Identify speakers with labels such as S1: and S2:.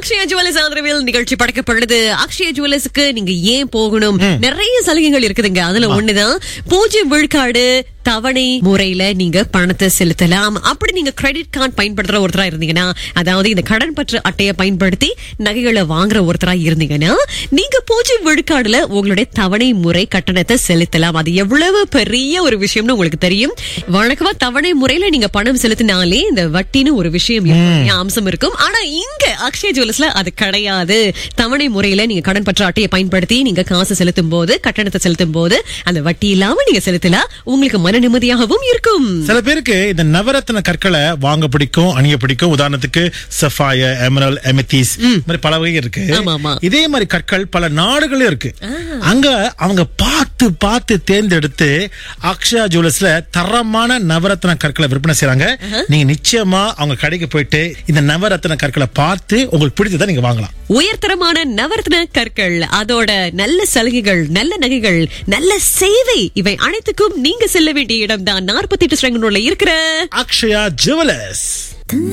S1: Akshaya jewellers ஆதரவில் நிகழ்ச்சி படைக்கப்படுது அக்ஷயா ஜுவல்லர்ஸ்க்கு நீங்க ஏன் போகணும் நிறைய சலுகைகள் இருக்குதுங்க அதுல ஒண்ணுதான் பூஜ்ஜியம் விழுக்காடு தவணை முறையில நீங்க பணத்தை செலுத்தலாம் அப்படி நீங்க கிரெடிட் கார்டு பயன்படுத்துற ஒருத்தரா இருந்தீங்கன்னா அதாவது இந்த கடன் பற்று அட்டையை பயன்படுத்தி நகைகளை வாங்குற ஒருத்தரா இருந்தீங்கன்னா நீங்க பூஜ்ஜியம் விழுக்காடுல உங்களுடைய தவணை முறை கட்டணத்தை செலுத்தலாம் அது எவ்வளவு பெரிய ஒரு விஷயம்னு உங்களுக்கு தெரியும் வழக்கமா தவணை முறையில நீங்க பணம் செலுத்தினாலே இந்த வட்டின்னு ஒரு விஷயம் இருக்கும், அம்சம் இருக்கும் ஆனா இங்க அக்ஷய ஜுவல்லர்ஸ்ல அது கிடையாது தவணை முறையில நீங்க கடன் பற்ற அட்டையை பயன்படுத்தி நீங்க காசு செலுத்தும் போது கட்டணத்தை செலுத்தும் போது அந்த வட்டி இல்லாம நீங்க செலுத்தலாம் உங்களுக்கு மன நிம்மதியாகவும் இருக்கும்
S2: சில பேருக்கு இந்த நவரத்ன கற்களை வாங்க பிடிக்கும் அணிய பிடிக்கும் உதாரணத்துக்கு சஃபாய எமரல் எமெத்திஸ் மாதிரி பல வகை இருக்கு
S1: ஆமா, ஆமா.
S2: இதே மாதிரி கற்கள் பல நாடுகளும் இருக்கு அங்க அவங்க பார்த்து பார்த்து தேர்ந்தெடுத்து அக்ஷயா ஜுவல்லர்ஸ்ல தரமான நவரத்ன கற்களை விற்பனை செய்றாங்க நீங்க நிச்சயமா அவங்க கடைக்கு போயிட்டு இந்த நவரத்ன கற்களை பார்த்து உங்களுக்கு பிடிச்சதை நீங்க வாங்கலாம்
S1: உயர்தரமான நவரத்ன கற்கள் அதோட நல்ல சலுகைகள் நல்ல நகைகள் நல்ல சேவை இவை அனைத்துக்கும் நீங்க செல்ல வேண்டிய இடம் தான் நாற்பத்தி எட்டு இருக்கிற
S2: அக்ஷயா ஜுவல்லர்ஸ்